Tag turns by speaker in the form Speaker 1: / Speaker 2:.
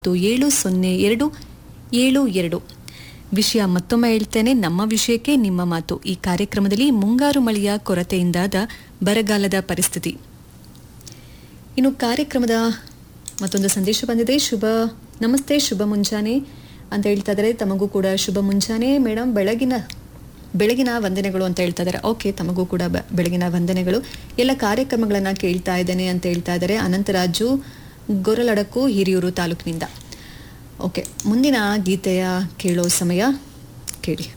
Speaker 1: ಒಂಬತ್ತು ಏಳು ಸೊನ್ನೆ ಎರಡು ಏಳು ಎರಡು ವಿಷಯ ಮತ್ತೊಮ್ಮೆ ಹೇಳ್ತೇನೆ ನಮ್ಮ ವಿಷಯಕ್ಕೆ ನಿಮ್ಮ ಮಾತು ಈ ಕಾರ್ಯಕ್ರಮದಲ್ಲಿ ಮುಂಗಾರು ಮಳೆಯ ಕೊರತೆಯಿಂದಾದ ಬರಗಾಲದ ಪರಿಸ್ಥಿತಿ ಇನ್ನು ಕಾರ್ಯಕ್ರಮದ ಮತ್ತೊಂದು ಸಂದೇಶ ಬಂದಿದೆ ಶುಭ ನಮಸ್ತೆ ಶುಭ ಮುಂಜಾನೆ ಅಂತ ಹೇಳ್ತಾ ಇದ್ದಾರೆ ತಮಗೂ ಕೂಡ ಶುಭ ಮುಂಜಾನೆ ಮೇಡಮ್ ಬೆಳಗಿನ ಬೆಳಗಿನ ವಂದನೆಗಳು ಅಂತ ಹೇಳ್ತಾ ಇದ್ದಾರೆ ಓಕೆ ತಮಗೂ ಕೂಡ ಬೆ- ಬೆಳಗಿನ ವಂದನೆಗಳು ಎಲ್ಲ ಕಾರ್ಯಕ್ರಮಗಳನ್ನು ಕೇಳ್ತಾ ಇದ್ದೇನೆ ಅಂತ ಹೇಳ್ತಾ ಇದ್ದಾರೆ ಅನಂತರಾಜು ಗೊರಲಡಕು ಹಿರಿಯೂರು ತಾಲೂಕಿನಿಂದ ಓಕೆ ಮುಂದಿನ ಗೀತೆಯ ಕೇಳೋ ಸಮಯ ಕೇಳಿ